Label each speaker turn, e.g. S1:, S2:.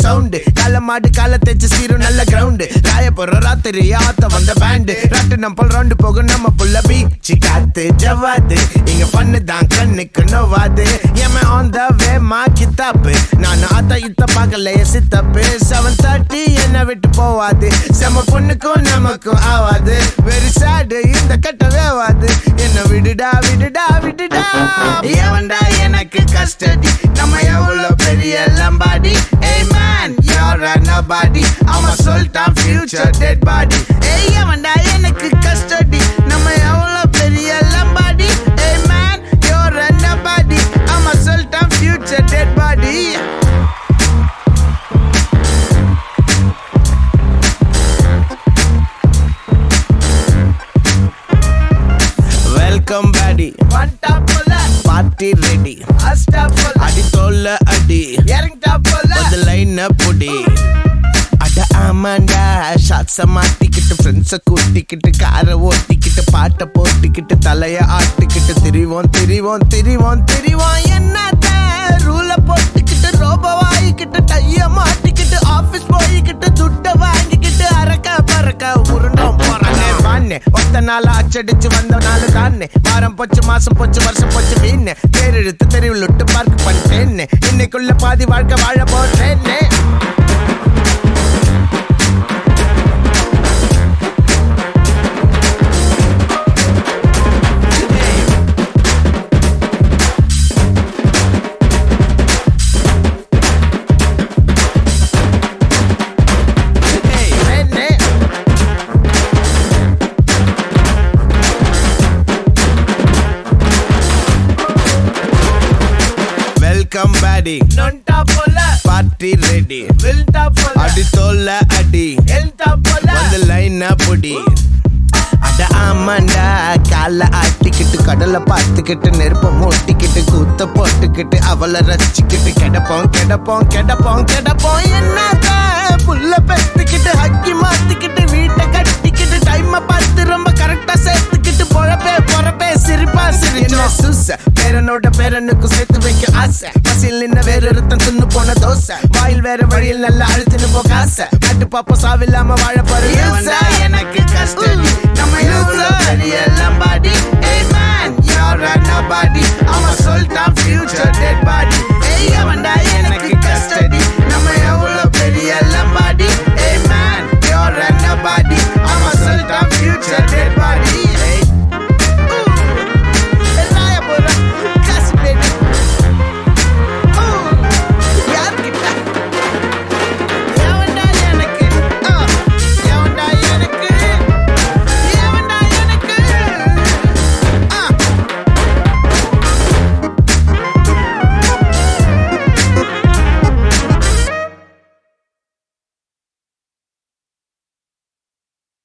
S1: sound கால மாடு கால தேச்சு சீரும் நல்ல கிரவுண்டு ராய போற ராத்திரி ஆத்த வந்த பேண்டு ராட்டு நம்பல் ரவுண்டு போகும் நம்ம புள்ள பீச்சு காத்து ஜவாது இங்க பண்ணு தான் கண்ணுக்கு நோவாது ஏமே ஆன் த வே மா கித்தாப்பு நான் ஆத்த இத்த பார்க்கலையே சித்தப்பு செவன் தேர்ட்டி என்ன விட்டு போவாது செம பொண்ணுக்கும் நமக்கும் ஆவாது வெரி சேடு இந்த கட்ட வேவாது என்ன விடுடா விடுடா விடுடா எவன்டா எனக்கு கஸ்டடி நம்ம எவ்வளவு பெரிய லம்பாடி ஏய் மேன் you're a nobody அவன் சொல்லிட்டான் future dead body ஏய் எவன்டா எனக்கு கஸ்டடி நம்ம எவ்வளவு பெரிய லம்பாடி ஏய் மேன் you're a nobody அவன் சொல்லிட்டான் future dead body வெல்கம் பேடி பார்ட்டி ரெடி அடி தோல்ல அடி அது லைன் புடி அட ஆமாண்டா ஷாட்ஸ மாட்டிக்கிட்டு ஃப்ரெண்ட்ஸ கூட்டிக்கிட்டு காரை ஓட்டிக்கிட்டு பாட்டை போட்டுக்கிட்டு தலைய ஆட்டிக்கிட்டு திரிவோம் திரிவோம் திரிவோம் திரிவோம் என்னத்த ரூல போட்டுக்கிட்டு ரோபோ வாங்கிக்கிட்டு டைய மாட்டிக்கிட்டு ஆபீஸ் போய்கிட்டு துட்ட வாங்கிக்கிட்டு அரக்க பறக்க உருண்டோம் போறானே வானே ஒத்த நாள் அச்சடிச்சு வந்த நாள் தானே வாரம் போச்சு மாசம் போச்சு வருஷம் போச்சு வீணே தேரெழுத்து தெருவில் விட்டு பார்க் பண்ணிட்டேன்னு இன்னைக்குள்ள பாதி வாழ்க்கை வாழ போட்டேன்னு வெல்கம் பேடி பார்ட்டி ரெடி அடி தோல்ல அடி வந்து லைன் புடி அட ஆமாண்டா கால ஆட்டிக்கிட்டு கடலை பார்த்துக்கிட்டு நெருப்ப மூட்டிக்கிட்டு கூத்த போட்டுக்கிட்டு அவளை ரசிச்சுக்கிட்டு கிடப்போம் கிடப்போம் கிடப்போம் கிடப்போம் என்னத புல்ல பெத்துக்கிட்டு ஹக்கி மாத்திக்கிட்டு வீட்டை கட்டிக்கிட்டு டைமை பார்த்து ரொம்ப கரெக்டா சேர்த்துக்கிட்டு பொழப்பே பொறப்பே சிரிப்பா சிரிச்சா சூச பேரனோட பேரனுக்கு சேர்த்து வைக்க ஆசை பசியில் நின்ன வேற ஒருத்தன் தின்னு போன தோசை வாயில் வேற வழியில் நல்லா அழுத்துன்னு போக ஆசை கட்டு பாப்பா சாவில்லாம வாழ போற எனக்கு கஷ்டம்